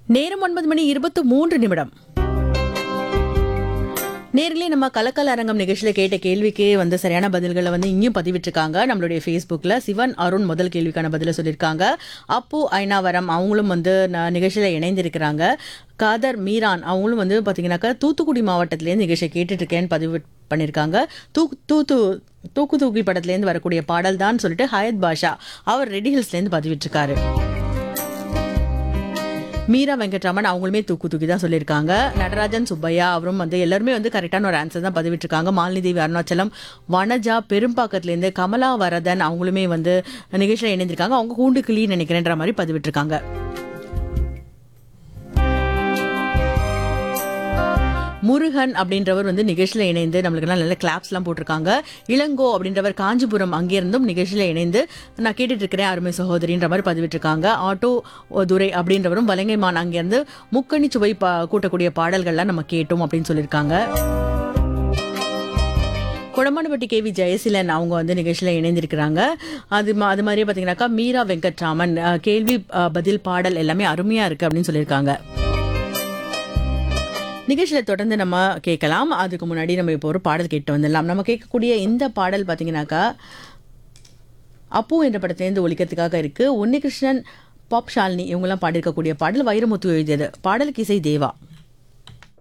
நேரம் ஒன்பது மணி இருபத்து மூன்று நிமிடம் நேர்களே நம்ம கலக்கல் அரங்கம் நிகழ்ச்சியில கேட்ட கேள்விக்கு வந்து சரியான பதில்களை வந்து இங்கேயும் பதிவிட்டிருக்காங்க நம்மளுடைய ஃபேஸ்புக்கில் சிவன் அருண் முதல் கேள்விக்கான பதிலை சொல்லியிருக்காங்க அப்பு ஐநாவரம் அவங்களும் வந்து ந- நிகழ்ச்சியில இணைந்திருக்கிறாங்க காதர் மீரான் அவங்களும் வந்து பார்த்தீங்கன்னாக்கா தூத்துக்குடி மாவட்டத்திலேருந்து நிகழ்ச்சியை கேட்டுட்டு இருக்கேன்னு பதிவு பண்ணியிருக்காங்க தூ தூத்து தூக்கு தூக்கி படத்துலேருந்து வரக்கூடிய பாடல் தான் சொல்லிட்டு ஹயத் பாஷா அவர் ரெடி ஹில்ஸ்லேருந்து பதிவிட்டிருக்காரு மீரா வெங்கட்ராமன் அவங்களுமே தூக்கு தூக்கி தான் சொல்லியிருக்காங்க நடராஜன் சுப்பையா அவரும் வந்து எல்லாருமே வந்து கரெக்டான ஒரு ஆன்சர் தான் பதிவிட்டிருக்காங்க மாலினி தேவி அருணாச்சலம் வனஜா பெரும்பாக்கத்துலேருந்து கமலா வரதன் அவங்களுமே வந்து நிகழ்ச்சியில் இணைந்திருக்காங்க அவங்க கூண்டு கிளி நினைக்கிறேன்ற மாதிரி பதிவிட்டிருக்காங்க முருகன் அப்படின்றவர் வந்து நிகழ்ச்சியில் இணைந்து நம்மளுக்கெல்லாம் நல்ல கிளாப்ஸ்லாம் போட்டிருக்காங்க இளங்கோ அப்படின்றவர் காஞ்சிபுரம் அங்கேருந்தும் நிகழ்ச்சியில் இணைந்து நான் கேட்டுட்டு இருக்கிறேன் அருமை சகோதரின்ற மாதிரி பதிவிட்டிருக்காங்க ஆட்டோ துரை அப்படின்றவரும் வலங்கைமான் அங்கேருந்து முக்கணி சுவை பா கூட்டக்கூடிய பாடல்கள்லாம் நம்ம கேட்டோம் அப்படின்னு சொல்லியிருக்காங்க குடமானப்பட்டி கேவி ஜெயசீலன் அவங்க வந்து நிகழ்ச்சியில் இணைந்திருக்கிறாங்க அது மா- அது மாதிரியே பார்த்தீங்கன்னாக்கா மீரா வெங்கட்ராமன் அஹ், கேள்வி அஹ், பதில் பாடல் எல்லாமே அருமையாக இருக்குது அப்படின்னு சொல்லியிருக்காங்க நிகழ்ச்சியில தொடர்ந்து நம்ம கேட்கலாம் அதுக்கு முன்னாடி நம்ம இப்போ ஒரு பாடல் கேட்டு வந்துடலாம் நம்ம கேட்கக்கூடிய இந்த பாடல் பார்த்தீங்கன்னாக்கா அப்பு என்ற படத்திலேருந்து ஒழிக்கிறதுக்காக இருக்கு உன்னிகிருஷ்ணன் பாப் ஷாலினி இவங்கெல்லாம் பாடியிருக்கக்கூடிய பாடல் வைரமுத்து எழுதியது பாடலுக்கு இசை தேவா